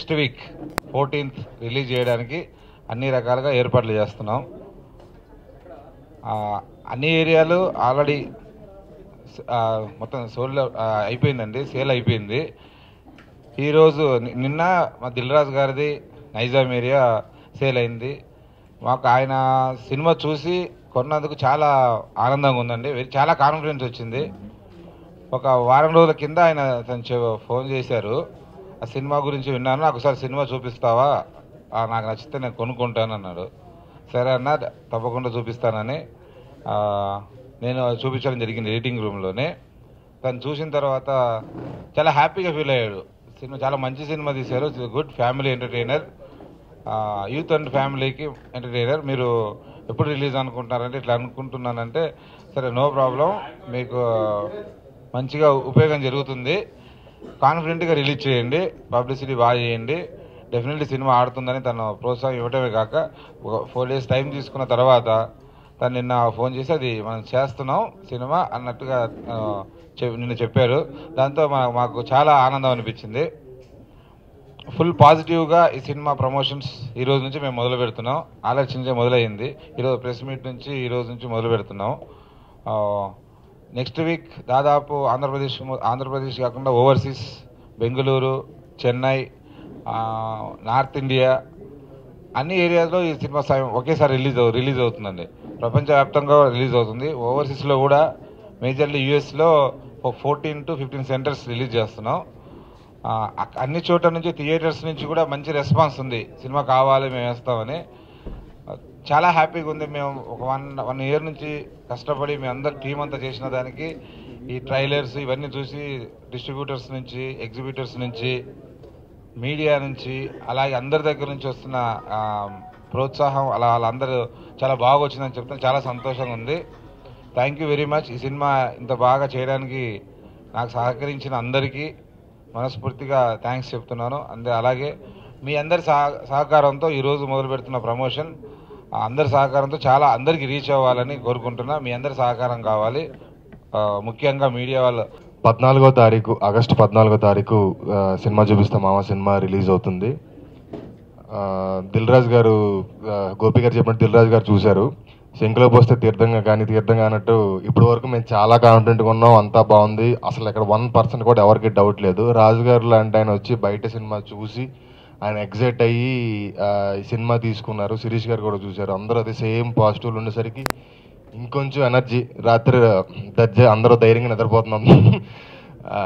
next week fourteenth release చేయడానికి అన్ని రకాలుగా ఏర్పాట్లు చేస్తున్నాం ఆ, అన్ని ఏరియాలు ఆల్రెడీ ఆ, మొత్తం సోల్ ఆ, అయిపోయిందండి సేల్ అయిపోయింది ఈరోజు ని- నిన్న మా దిల్రాజు గారిది నైజాం ఏరియా సేల్ అయింది మాకు ఆయన సినిమా చూసి కొన్నందుకు చాలా ఆనందంగా ఉందండి వె- చాలా కాన్ఫిడెన్స్ వచ్చింది ఒక వారం రోజుల కింద ఆయన తను చె- ఫోన్ చేశారు ఆ సినిమా గురించి విన్నాను నాకు ఒకసారి సినిమా చూపిస్తావా ఆ, నాకు నచ్చితే నేను కొనుక్కుంటాను అన్నాడు సరే అన్న తప్పకుండా చూపిస్తానని ఆ, నేను చూపించడం జరిగింది ఎడిటింగ్ రూమ్లోనే తను చూసిన తర్వాత చాలా హ్యాపీగా ఫీల్ అయ్యాడు సినిమా చాలా మంచి సినిమా తీశారు good family entertainer youth and ఫ్యామిలీకి ఎంటర్టైనర్ మీరు ఎప్పుడు రిలీజ్ అనుకుంటున్నారంటే ఇట్లా అనుకుంటున్నానంటే సరే నో ప్రాబ్లం మీకు మంచిగా ఉపయోగం జరుగుతుంది కాన్ఫిడెంట్గా రిలీజ్ చేయండి పబ్లిసిటీ బాగా చేయండి డెఫినెట్లీ సినిమా ఆడుతుందని తను ప్రోత్సాహం ఇవ్వడమే కాక ఒక ఫోర్ డేస్ టైం తీసుకున్న తర్వాత తను నిన్న ఫోన్ చేసి అది మనం చేస్తున్నాం సినిమా అన్నట్టుగా ఆ, చెప్- నిన్న చెప్పారు దాంతో మా- మాకు చాలా ఆనందం అనిపించింది ఫుల్ పాజిటివ్గా ఈ సినిమా ప్రమోషన్స్ ఈ రోజు నుంచి మేము మొదలు పెడుతున్నాం ఆలోచించే మొదలైంది ఈరోజు ప్రెస్ మీట్ నుంచి ఈ రోజు నుంచి మొదలు పెడుతున్నాం నెక్స్ట్ వీక్ దాదాపు ఆంధ్రప్రదేశ్ మొ- ఆంధ్రప్రదేశ్ కాకుండా ఓవర్సీస్ బెంగళూరు చెన్నై ఆ, నార్త్ ఇండియా అన్ని ఏరియాలో ఈ సినిమా సై- ఒకేసారి రిలీజ్ అవు రిలీజ్ అవుతుందండి ప్రపంచవ్యాప్తంగా రిలీజ్ అవుతుంది ఓవర్సీస్లో కూడా మేజర్లీ యూఎస్లో fourteen to fifteen centres release చేస్తున్నాం ఆ, అక్- అన్ని చోట్ల నుంచి థియేటర్స్ నుంచి కూడా మంచి రెస్పాన్స్ ఉంది సినిమా కావాలి మేము వేస్తామని ఆ, చాలా హ్యాపీగా ఉంది మేము ఒక వన్ వన్ ఇయర్ నుంచి కష్టపడి మేము అందరు టీం అంతా చేసిన దానికి ఈ ట్రైలర్స్ ఇవన్నీ చూసి డిస్ట్రిబ్యూటర్స్ నుంచి ఎగ్జిబిటర్స్ నుంచి మీడియా నుంచి అలాగే అందరి దగ్గర నుంచి వస్తున్న ఆ, ప్రోత్సాహం అలా వాళ్ళందరూ చాలా బాగా వచ్చిందని చెప్తాను చాలా సంతోషంగా ఉంది థ్యాంక్ యూ వెరీ మచ్ ఈ సినిమా ఇంత బాగా చేయడానికి నాకు సహకరించిన అందరికీ మనస్ఫూర్తిగా థ్యాంక్స్ చెప్తున్నాను అందే అలాగే మీ అందరి సహ సహకారంతో ఈరోజు మొదలు పెడుతున్న ప్రమోషన్ ఆ అందరి సహకారంతో చాలా అందరికీ రీచ్ అవ్వాలని కోరుకుంటున్నా మీ అందరి సహకారం కావాలి ఆ, ముఖ్యంగా మీడియా వాళ్ళు పద్నాలుగో తారీఖు ఆగస్టు పద్నాలుగో తారీఖు ఆ, సినిమా చూపిస్తాం మామ సినిమా రిలీజ్ అవుతుంది ఆ, దిల్ రాజు గారు ఆ, గోపి గారు చెప్పినట్టు దిల్ రాజు గారు చూశారు శంకులో పోస్తే తీర్థంగా కానీ తీర్థంగా అన్నట్టు ఇప్పటి వరకు మేము చాలా కాన్ఫిడెంట్గా ఉన్నాం అంతా బాగుంది అసలు ఇక్కడ వన్ పర్సెంట్ కూడా ఎవరికి డౌట్ లేదు రాజు గారు లాంటి ఆయన వచ్చి బయట సినిమా చూసి ఆయన ఎగ్జైట్ అయ్యి ఆ, ఈ సినిమా తీసుకున్నారు శిరీష్ గారు కూడా చూశారు అందరూ అదే సేమ్ పాజిటివ్లు ఉండేసరికి ఇంకొంచెం ఎనర్జీ రాత్రి దర్జా అందరూ ధైర్యంగా నిద్రపోతున్నాం ఆ,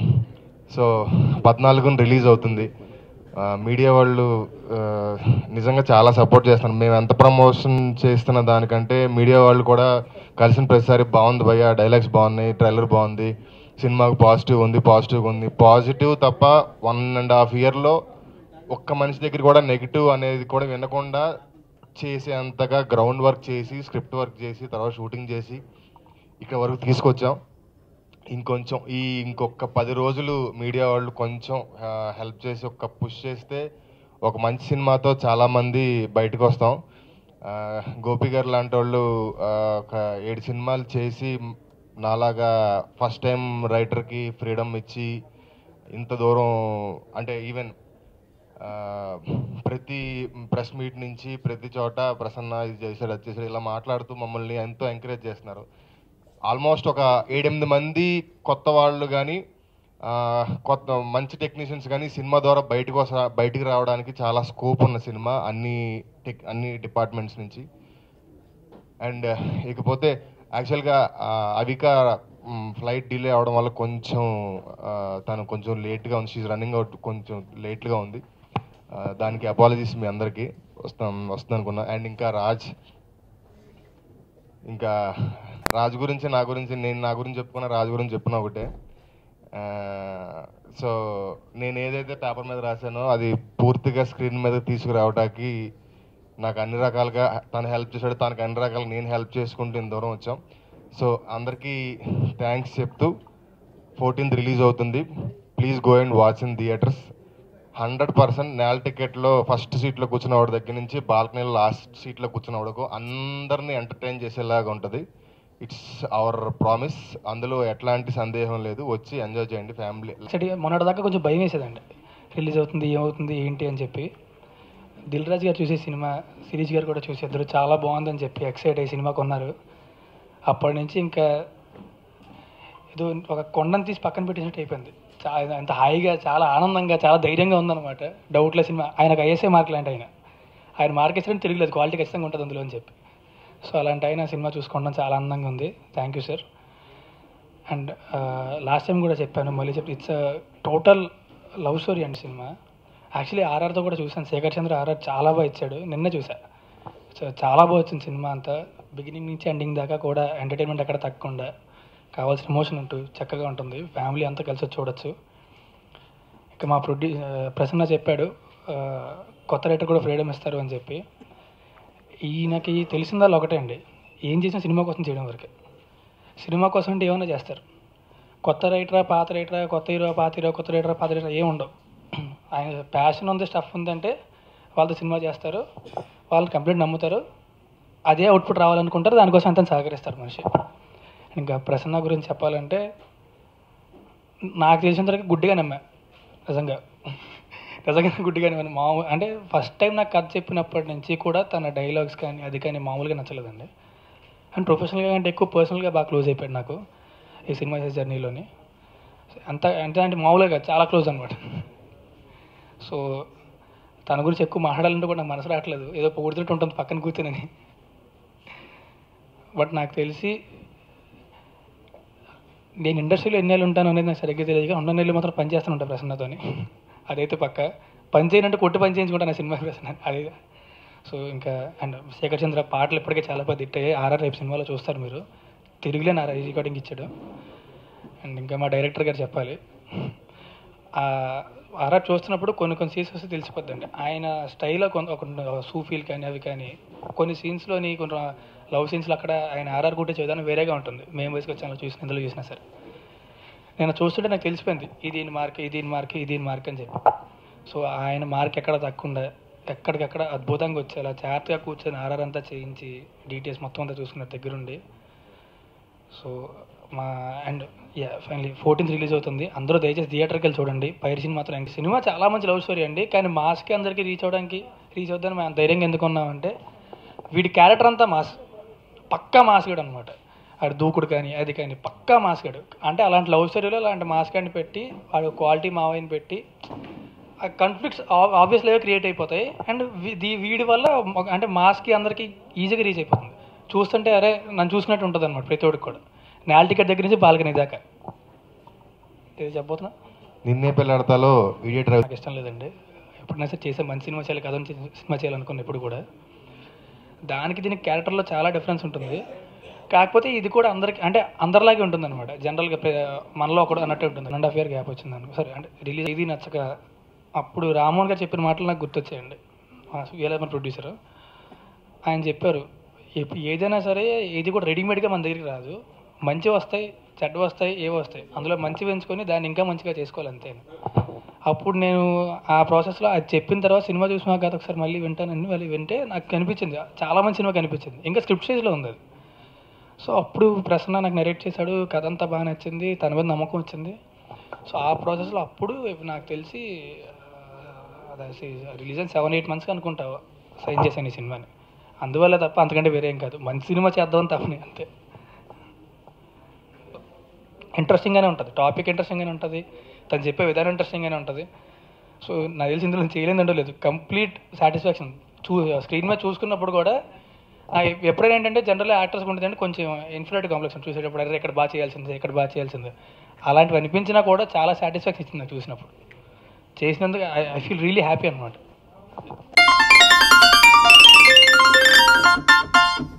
సో పద్నాలుగున రిలీజ్ అవుతుంది ఆ, మీడియా వాళ్ళు ఆ, నిజంగా చాలా సపోర్ట్ చేస్తున్నారు మేము ఎంత ప్రమోషన్ చేస్తున్న దానికంటే మీడియా వాళ్ళు కూడా కలిసిన ప్రతిసారి బాగుంది భయ్య డైలాగ్స్ బాగున్నాయి ట్రైలర్ బాగుంది సినిమాకు పాజిటివ్ ఉంది పాజిటివ్ ఉంది పాజిటివ్ తప్ప వన్ అండ్ హాఫ్ ఇయర్లో ఒక్క మనిషి దగ్గర కూడా నెగిటివ్ అనేది కూడా వినకుండా చేసేంతగా గ్రౌండ్ వర్క్ చేసి స్క్రిప్ట్ వర్క్ చేసి తర్వాత షూటింగ్ చేసి ఇక్కడ వరకు తీసుకొచ్చాం ఇంకొంచెం ఈ ఇంకొక పది రోజులు మీడియా వాళ్ళు కొంచెం హెల్ప్ చేసి ఒక పుష్ చేస్తే ఒక మంచి సినిమాతో చాలామంది బయటకు వస్తాం ఆ, గోపి గారు లాంటి వాళ్ళు ఆ, ఒక ఏడు సినిమాలు చేసి నాలాగా ఫస్ట్ టైం రైటర్కి ఫ్రీడమ్ ఇచ్చి ఇంత దూరం అంటే ఈవెన్ ఆ, ప్రతి ప్రెస్ మీట్ నుంచి ప్రతి చోట ప్రసన్న ఇది చేశాడు అది చేశాడు ఇలా మాట్లాడుతూ మమ్మల్ని ఎంతో ఎంకరేజ్ చేస్తున్నారు ఆల్మోస్ట్ ఒక ఏడెనిమిది మంది కొత్త వాళ్ళు కానీ కొత్త మంచి టెక్నీషియన్స్ కానీ సినిమా ద్వారా బయటకు వస్తా బయటికి రావడానికి చాలా స్కోప్ ఉన్న సినిమా అన్ని టెక్ అన్ని డిపార్ట్మెంట్స్ నుంచి అండ్ ఇకపోతే యాక్చువల్గా అవిక ఫ్లైట్ డిలే అవడం వల్ల కొంచెం ఆ, తను కొంచెం లేట్గా ఉంది షీజ్ రన్నింగ్ అవుట్ కొంచెం లేట్గా ఉంది ఆ, దానికి అపాలజీస్ మీ అందరికీ వస్తాం వస్తుంది అనుకున్నా అండ్ ఇంకా రాజ్ ఇంకా రాజు గురించి నా గురించి నేను నా గురించి చెప్పుకున్నా రాజు గురించి చెప్పుకున్నా ఒకటే సో నేను ఏదైతే పేపర్ మీద రాశానో అది పూర్తిగా స్క్రీన్ మీద తీసుకురావడానికి నాకు అన్ని రకాలుగా తను హెల్ప్ చేశాడు తనకు అన్ని రకాలుగా నేను హెల్ప్ చేసుకుంటూ ఇంత దూరం వచ్చాం సో అందరికీ థ్యాంక్స్ చెప్తూ ఫోర్టీన్త్ రిలీజ్ అవుతుంది please go and watch in theatres hundred percent నేల టికెట్లో ఫస్ట్ సీట్లో కూర్చున్న వాడి దగ్గర నుంచి బాల్కనీలో లాస్ట్ సీట్లో కూర్చున్న వాడుకు అందరినీ ఎంటర్టైన్ చేసేలాగా ఉంటుంది ఇట్స్ అవర్ ప్రామిస్ అందులో ఎట్లాంటి సందేహం లేదు వచ్చి ఎంజాయ్ చేయండి ఫ్యామిలీ సెట్ మొన్నటి దాకా కొంచెం భయం వేసేదండి రిలీజ్ అవుతుంది ఏమవుతుంది ఏంటి అని చెప్పి దిల్ రాజు గారు చూసే సినిమా సిరీస్ గారు కూడా చూసి ఇద్దరు చాలా బాగుందని చెప్పి ఎక్సైట్ అయ్యి సినిమా కొన్నారు అప్పటి నుంచి ఇంకా ఏదో ఒక కొండను తీసి పక్కన పెట్టేసినట్టు అయిపోయింది చాలా అంత హాయిగా చాలా ఆనందంగా చాలా ధైర్యంగా ఉందన్నమాట డౌట్ల సినిమా ఆయనకు ఐఎస్ఏ మార్క్ లాంటి ఆయన ఆయన మార్క్ ఇచ్చడం తెలియలేదు క్వాలిటీ ఖచ్చితంగా ఉంటుంది అందులో అని చెప్పి సో అలాంటి ఆయన సినిమా చూసుకోవడం చాలా ఆనందంగా ఉంది thank you sir and last time కూడా చెప్పాను మళ్ళీ చెప్పి ఇట్స్ టోటల్ లవ్ స్టోరీ అండి సినిమా యాక్చువల్లీ ఆర్ఆర్తో కూడా చూసాను శేఖర్ చంద్ర ఆర్ఆర్ చాలా బాగా ఇచ్చాడు నిన్న చూసా సో చాలా బాగా వచ్చింది సినిమా అంతా బిగినింగ్ నుంచి ఎండింగ్ దాకా కూడా ఎంటర్టైన్మెంట్ ఎక్కడ తగ్గకుండా కావాల్సిన ఎమోషన్ ఉంటూ చక్కగా ఉంటుంది ఫ్యామిలీ అంతా కలిసి వచ్చి చూడొచ్చు ఇక మా ప్రొడ్యూ ప్రసన్న చెప్పాడు ఆ, కొత్త రైటర్ కూడా ఫ్రీడమ్ ఇస్తారు అని చెప్పి ఈయనకి తెలిసిందల్లా ఒకటే అండి ఏం చేసినా సినిమా కోసం చేయడం వరకే సినిమా కోసం అంటే ఏమైనా చేస్తారు కొత్త రైటరా పాత రైటరా కొత్త హీరో పాత హీరో కొత్త రైటరా పాత రైటరా ఏం ఉండవు ఆయన ప్యాషన్ ఉంది స్టఫ్ ఉందంటే వాళ్ళతో సినిమా చేస్తారు వాళ్ళు కంప్లీట్ నమ్ముతారు అదే అవుట్పుట్ రావాలనుకుంటారు దానికోసం అంతా సహకరిస్తారు మనిషి ఇంకా ప్రసన్న గురించి చెప్పాలంటే నాకు తెలిసిన వరకు గుడ్డిగా నమ్మా నిజంగా నిజంగా గుడ్డిగా నమ్మాను మామూలు అంటే ఫస్ట్ టైం నాకు కథ చెప్పినప్పటి నుంచి కూడా తన డైలాగ్స్ కానీ అది కానీ మామూలుగా నచ్చలేదండి అండ్ ప్రొఫెషనల్గా అంటే ఎక్కువ పర్సనల్గా బాగా క్లోజ్ అయిపోయాడు నాకు ఈ సినిమా చేసే జర్నీలోని అంత అంటే అంటే మామూలుగా కాదు, చాలా క్లోజ్ అనమాట సో తన గురించి ఎక్కువ మాట్లాడాలంటే కూడా నాకు మనసు రావట్లేదు ఏదో పొగుడుతుంటే ఉంటుంది పక్కన కూర్చొని బట్ నాకు తెలిసి నేను ఇండస్ట్రీలో ఎన్ని నెలలు ఉంటాను అనేది నాకు సరిగ్గా తెలియదు కానీ ఉన్న నెలలు మాత్రం పని చేస్తాను ఉంటాను ప్రసన్నతోని అదైతే పక్క పని చేయనంటే కొట్టి పని చేయించుకుంటాను ఆ సినిమా ప్రసన్న అది సో ఇంకా అండ్ శేఖర్ చంద్ర పాటలు ఇప్పటికే చాలా పెద్ద హిట్ అయ్యాయి ఆర్ఆర్ రేపు సినిమాలో చూస్తారు మీరు తిరుగులేని ఆర్ఆర్ రికార్డింగ్ ఇచ్చాడు అండ్ ఇంకా మా డైరెక్టర్ గారు చెప్పాలి ఆర్ఆర్ చూస్తున్నప్పుడు కొన్ని కొన్ని సీన్స్ వస్తే తెలిసిపోద్దండి ఆయన స్టైల్లో కొంత ఒక సూఫీలు కానీ అవి కానీ కొన్ని సీన్స్లోని కొన్ని లవ్ సీన్స్లో అక్కడ ఆయన ఆర్ఆర్ కొట్టే విధానం వేరేగా ఉంటుంది మేము వయసుకు వచ్చాను చూసిన ఇందులో చూసినా సరే నేను చూస్తుంటే నాకు తెలిసిపోయింది ఇది ఈయన మార్క్ ఇది ఈయన మార్క్ ఇది ఈయన మార్క్ అని చెప్పి సో ఆయన మార్క్ ఎక్కడ తక్కకుండా ఎక్కడికక్కడ అద్భుతంగా వచ్చేలా జాగ్రత్తగా కూర్చొని ఆర్ఆర్ అంతా చేయించి డీటెయిల్స్ మొత్తం అంతా చూసుకున్న దగ్గరుండి సో మా and yeah finally fourteenth release అవుతుంది అందరూ దయచేసి థియేటర్కి వెళ్ళి చూడండి పైరసీని మాత్రం ఇంక సినిమా చాలా మంచి లవ్ స్టోరీ అండి కానీ మాస్కి అందరికీ రీచ్ అవ్వడానికి రీచ్ అవుతుందని మేము ధైర్యంగా ఎందుకు ఉన్నామంటే వీడి క్యారెక్టర్ అంతా మాస్ పక్కా మాస్గడు అనమాట ఆడు దూకుడు కానీ అది కానీ పక్కా మాస్గడు అంటే అలాంటి లవ్ స్టోరీలో అలాంటి మాస్గాడిని పెట్టి వాడు క్వాలిటీ మావయ్యని పెట్టి ఆ కన్ఫ్లిక్ట్స్ ఆబ్వియస్లీ క్రియేట్ అయిపోతాయి అండ్ దీ వీడి వల్ల ఒక- అంటే మాస్కి అందరికీ ఈజీగా రీచ్ అయిపోతుంది చూస్తుంటే అరే నన్ను చూసినట్టు ఉంటుంది అనమాట ప్రతి ఒక్కడికి కూడా నేల టికెట్ దగ్గర నుంచి బాల్కనీ దాకా ఇది చెప్పబోతున్నా నిన్నే పెళ్ళాడతాలో వీడియో డ్రైవ్ నాకు ఇష్టం లేదండి ఎప్పుడైనా సరే చేసే మంచి సినిమా చేయాలి కథ సినిమా చేయాలనుకున్న ఎప్పుడు కూడా దానికి దీనికి క్యారెక్టర్లో చాలా డిఫరెన్స్ ఉంటుంది కాకపోతే ఇది కూడా అందరికి అంటే అందరిలాగే ఉంటుంది అనమాట జనరల్గా మనలో ఒకడు అన్నట్టు ఉంటుంది వన్ హాఫ్ ఇయర్ గ్యాప్ వచ్చింది అనుకో సరే అంటే రిలీజ్ ఇది నచ్చక అప్పుడు రామోహన్ గారు చెప్పిన మాటలు నాకు గుర్తొచ్చాయండి వీలమన్ ప్రొడ్యూసర్ ఆయన చెప్పారు ఎప్పు- ఏదైనా సరే ఏది కూడా రెడీమేడ్గా మన దగ్గరికి రాదు మంచి వస్తాయి చెడ్డ వస్తాయి ఏవి వస్తాయి అందులో మంచి పెంచుకొని దాన్ని ఇంకా మంచిగా చేసుకోవాలి అంతే అప్పుడు నేను ఆ ప్రాసెస్లో అది చెప్పిన తర్వాత సినిమా చూసిన కాదు ఒకసారి మళ్ళీ వింటానని మళ్ళీ వింటే నాకు కనిపించింది చాలా మంచి సినిమా కనిపించింది ఇంకా స్క్రిప్ట్ స్టేజ్లో ఉంది అది సో అప్పుడు ప్రసన్న నాకు నెరేట్ చేశాడు కథ అంతా బాగా నచ్చింది తన మీద నమ్మకం వచ్చింది సో ఆ ప్రాసెస్లో అప్పుడు నాకు తెలిసి రిలీజ్ అయిన సెవెన్ ఎయిట్ మంత్స్కి అనుకుంటా సైన్ చేశాను ఈ సినిమాని అందువల్ల తప్ప అంతకంటే వేరే ఏం కాదు మంచి సినిమా చేద్దామని తప్పని అంతే ఇంట్రెస్టింగ్గానే ఉంటుంది టాపిక్ ఇంట్రెస్టింగ్గానే ఉంటుంది తను చెప్పే విధానం ఇంట్రెస్టింగ్గానే ఉంటుంది సో నాకు తెలిసి ఇందులో చేయలేదంటో లేదు కంప్లీట్ సాటిస్ఫాక్షన్ చూ స్క్రీన్ మీద చూసుకున్నప్పుడు కూడా ఆ ఎప్పుడైనా ఏంటంటే జనరల్ యాక్టర్స్ ఉంటుంది కొంచెం ఇన్ఫ్లేట్ కాంప్లెక్స్ చూసేటప్పుడు అరే ఇక్కడ బాగా చేయాల్సిందే ఇక్కడ బాగా చేయాల్సిందే అలాంటివి అనిపించినా కూడా చాలా సాటిస్ఫాక్షన్ ఇచ్చింది నాకు చూసినప్పుడు చేసినందుకు ఐ ఫీల్ రియలీ హ్యాపీ అనమాట